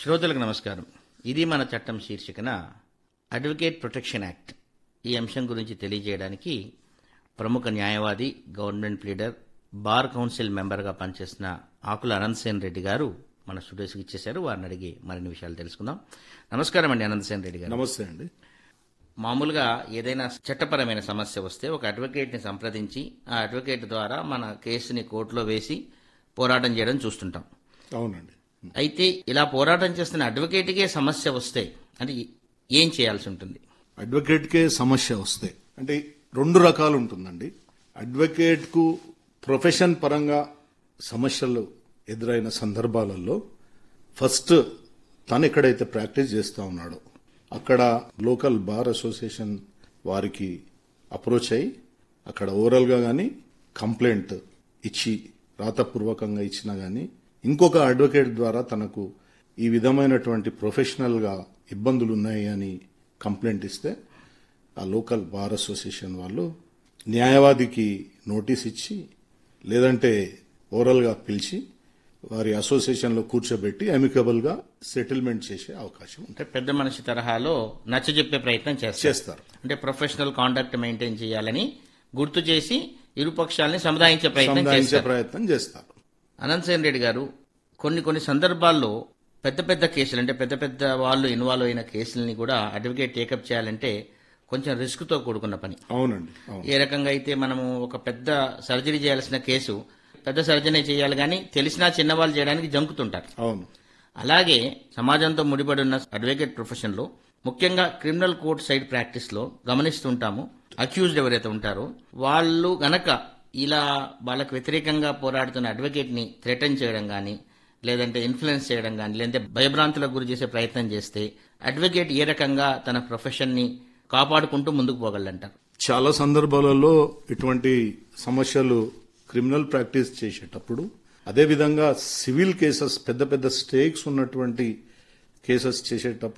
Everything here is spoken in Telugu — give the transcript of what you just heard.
శ్రోతలకు నమస్కారం ఇది మన చట్టం శీర్షికన అడ్వకేట్ ప్రొటెక్షన్ యాక్ట్ ఈ అంశం గురించి తెలియజేయడానికి ప్రముఖ న్యాయవాది గవర్నమెంట్ లీడర్ బార్ కౌన్సిల్ మెంబర్గా పనిచేస్తున్న ఆకుల అనంతసేన్ రెడ్డి గారు మన స్టూడియోస్కి ఇచ్చేశారు వారిని అడిగి మరిన్ని విషయాలు తెలుసుకుందాం నమస్కారం అండి అనంతసేన్ రెడ్డి గారు నమస్తే అండి మామూలుగా ఏదైనా చట్టపరమైన సమస్య వస్తే ఒక అడ్వకేట్ని సంప్రదించి ఆ అడ్వకేట్ ద్వారా మన కేసుని కోర్టులో వేసి పోరాటం చేయడం చూస్తుంటాం అవునండి అయితే ఇలా పోరాటం చేస్తున్న అడ్వకేట్కే సమస్య వస్తే అంటే ఏం చేయాల్సి ఉంటుంది అడ్వకేట్కే సమస్య వస్తే అంటే రెండు రకాలు ఉంటుందండి అడ్వకేట్కు ప్రొఫెషన్ పరంగా సమస్యలు ఎదురైన సందర్భాలలో ఫస్ట్ తను ఎక్కడైతే ప్రాక్టీస్ చేస్తా ఉన్నాడో అక్కడ లోకల్ బార్ అసోసియేషన్ వారికి అప్రోచ్ అయ్యి అక్కడ ఓవరాల్గా కానీ కంప్లైంట్ ఇచ్చి రాతపూర్వకంగా ఇచ్చినా కానీ ఇంకొక అడ్వకేట్ ద్వారా తనకు ఈ విధమైనటువంటి ప్రొఫెషనల్గా ఇబ్బందులు ఉన్నాయి అని కంప్లైంట్ ఇస్తే ఆ లోకల్ బార్ అసోసియేషన్ వాళ్ళు న్యాయవాదికి నోటీస్ ఇచ్చి లేదంటే ఓరల్గా పిలిచి వారి అసోసియేషన్లో కూర్చోబెట్టి అమికబుల్గా సెటిల్మెంట్ చేసే అవకాశం ఉంటుంది అంటే పెద్ద మనిషి తరహాలో నచ్చజెప్పే ప్రయత్నం చేస్తారు చేస్తారు అంటే ప్రొఫెషనల్ కాండక్ట్ మెయింటైన్ చేయాలని గుర్తు చేసి ఇరుపక్షాలని సముదాయించే ప్రయత్నం సంధానించే చేస్తారు ప్రయత్నం చేస్తారు అనంతసేన్ రెడ్డి గారు కొన్ని కొన్ని సందర్భాల్లో పెద్ద పెద్ద కేసులు అంటే పెద్ద పెద్ద వాళ్ళు ఇన్వాల్వ్ అయిన కేసుల్ని కూడా అడ్వకేట్ టేకప్ చేయాలంటే కొంచెం రిస్క్తో కూడుకున్న పని అవునండి అవును ఏ రకంగా అయితే మనము ఒక పెద్ద సర్జరీ చేయాల్సిన కేసు పెద్ద సర్జరీ చేయాలి కానీ తెలిసినా చిన్నవాళ్ళు చేయడానికి జంకుతుంటారు అవును అలాగే సమాజంతో ముడిపడి ఉన్న అడ్వకేట్ ప్రొఫెషన్లో ముఖ్యంగా క్రిమినల్ కోర్ట్ సైడ్ ప్రాక్టీస్లో గమనిస్తుంటాము అక్యూజ్డ్ ఎవరైతే ఉంటారో వాళ్ళు గనక ఇలా వాళ్ళకు వ్యతిరేకంగా పోరాడుతున్న అడ్వకేట్ని థ్రెటన్ చేయడం కానీ లేదంటే ఇన్ఫ్లుయెన్స్ చేయడం కానీ లేదంటే భయభ్రాంతులకు గురి చేసే ప్రయత్నం చేస్తే అడ్వకేట్ ఏ రకంగా తన ప్రొఫెషన్ని కాపాడుకుంటూ ముందుకు పోగలంటారు చాలా సందర్భాలలో ఇటువంటి సమస్యలు క్రిమినల్ ప్రాక్టీస్ చేసేటప్పుడు అదేవిధంగా సివిల్ కేసెస్ పెద్ద పెద్ద స్టేక్స్ ఉన్నటువంటి కేసెస్ చేసేటప్పుడు